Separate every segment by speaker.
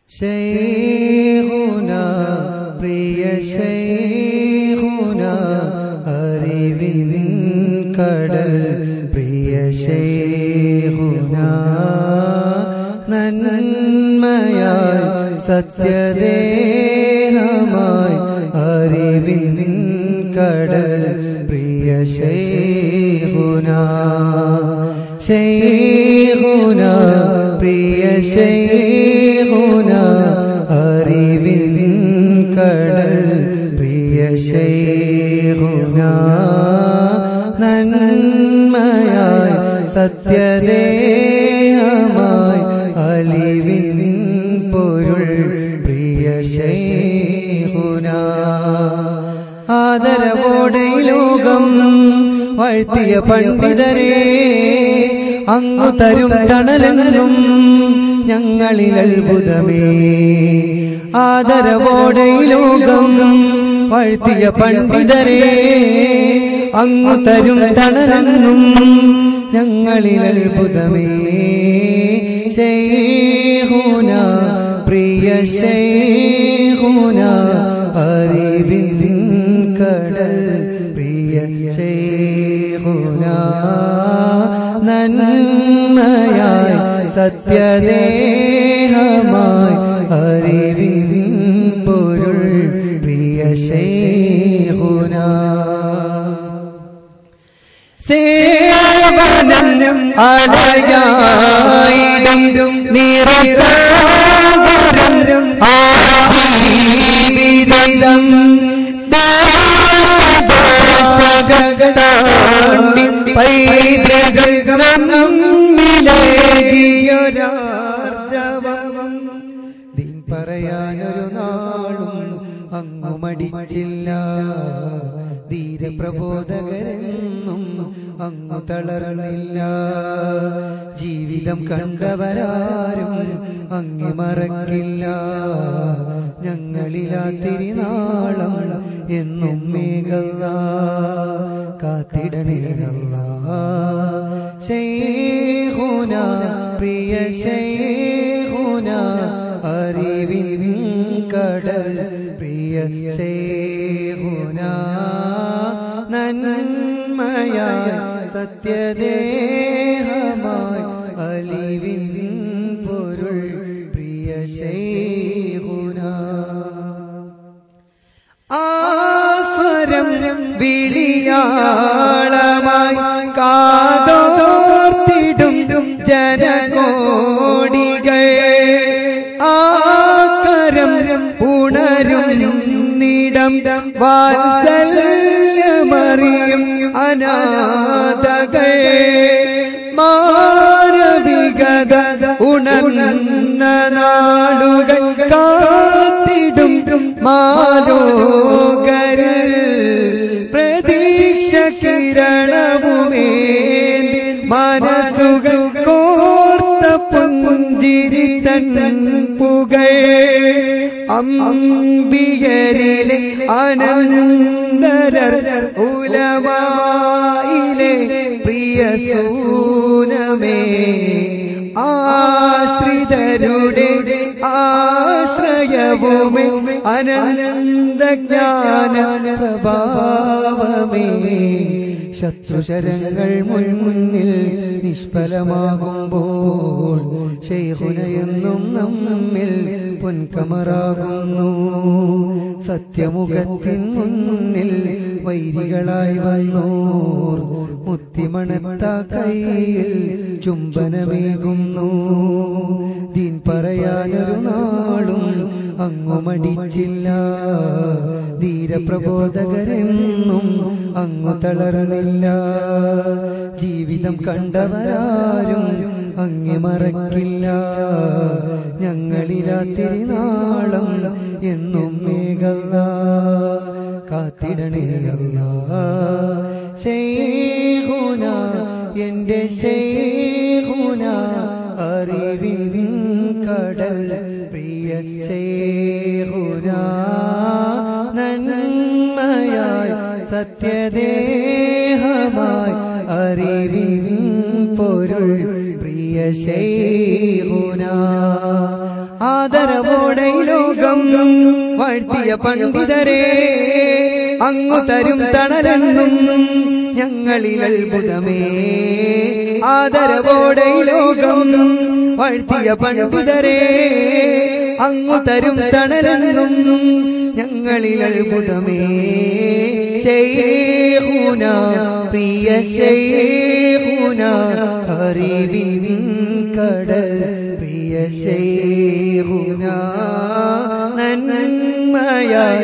Speaker 1: ശൈഹുന പ്രിയ ശൈഹുന അറിവിൻ കടൽ പ്രിയ ശൈഹുന നന്മയായി സത്യദേഹമായി അറിവിൻ കടൽ പ്രിയ ശൈഹുന ശൈഹുന പ്രിയ ശൈഹുന അറിവിൻ കടൽ പ്രിയ ശൈഹുന നന്മയായി സത്യദേഹമായി അലിവിൻ പൊരുൾ പ്രിയ ശൈഹുന ആദരവോടെ ഈ ലോകം വാഴ്ത്തിയ പണ്ഡിതരെ അങ്ങു തരും തണലെന്നും ഞങ്ങളിൽ അത്ഭുതമേ ആദരവോടെ ഈ ലോകം വാഴ്ത്തിയ പണ്ഡിതരെ അങ്ങു തരും തണലെന്നും ഞങ്ങളിൽ അത്ഭുതമേ ശൈഹുന പ്രിയ ശൈഹുന അറിവിൻ കടൽ പ്രിയ ശൈഹുന നന്മയായി സത്യദേഹമായി അറിവിൻ പൊരുൾ പ്രിയ ശൈഹുന സേവനം അലയായിടും നിറസാഗരം ആജീവിതം ദേശകത്താണ്ടി പൈതൃകൾ നമ്മിലേകിയൊരാർജവം ദീൻ പറയാനൊരു നാളും അങ്ങു മടിച്ചില്ല ധീരപ്രബോധകരെന്നും അങ്ങു തളർന്നില്ല ജീവിതം കണ്ടവരാരും അങ്ങി മറക്കില്ല ഞങ്ങളിലാ തിരുനാളം എന്നും മേഘല്ല കാത്തിടണേ ശൈഹുന പ്രിയ ശൈഹുന അറിവിൻ കടൽ പ്രിയ ശൈഹുന നന്മയായ സത്യദേഹമായി അലിവിൻ പൊരുൾ പ്രിയ ശൈഹുന ആസ്വരം വിളിയാളമായി കാതോർത്തിടും ജനകോടികൾ ആകരം ഉണരും നിടം വാത്സല്യമറിയും അനാഥകൾ മാനവികത ഉണർന്ന നാടുകൾ കാത്തിടും മാലോകരിൽ പ്രതീക്ഷ കിരണവുമേന്തി മനസ്സുകൾ കോർത്ത പുഞ്ചിരി തൻ പുകൾ അമ്പികരിലെ അനന്തരർ ഉലമായിലെ പ്രിയ സൂനമേ ആശ്രിതരുടെ ആശ്രയവുമേ അനന്തജ്ഞാന പ്രഭാവമേ ശത്രുശരങ്ങൾ മുൻമുന്നിൽ നിഷ്ഫലമാകുമ്പോൾ ശൈഹുനയെന്നും നമ്മിൽ പൊൻകമറാകുന്നു സത്യമുഖത്തിൻ മുന്നിൽ വൈരികളായി വന്നോർ മുത്തിമണത്ത കയ്യിൽ ചുംബനമേകുന്നു ദീൻ പറയാനൊരു നാളും അങ്ങു മടിച്ചില്ല ധീരപ്രബോധകരെന്നും അങ്ങു തളർന്നില്ല ജീവിതം കണ്ടവരാരും അങ്ങെ മറക്കില്ല ഞങ്ങളിലാ തിരുനാളം എന്നും മേഘല്ല കാത്തിടണേ അല്ല ശൈഹുന എന്റെ ശൈഹുന അറിവിൻ കടൽ പ്രിയ ശൈഹുന നന്മയായി സത്യദേഹമായി അറിവിൻ പൊരുൾ പ്രിയ ശൈഹുന ആദരവോടെ ഈ ലോകം വാഴ്ത്തിയ പണ്ഡിതരെ അങ്ങു തരും തണലെന്നും ഞങ്ങളിൽ അത്ഭുതമേ ആദരവോടെ ഈ ലോകം വാഴ്ത്തിയ പണ്ഡിതരെ അങ്ങു തരും തണലെന്നും ഞങ്ങളിൽ അത്ഭുതമേ ശൈഖുന പ്രിയ ശൈഖുന അറിവിൻ കടൽ പ്രിയ ശൈഖുന നന്മയായ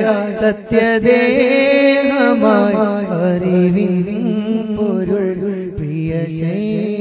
Speaker 1: സത്യദേഹമായി അറിവിൻ പൊരുൾ പ്രിയ ശൈഖുന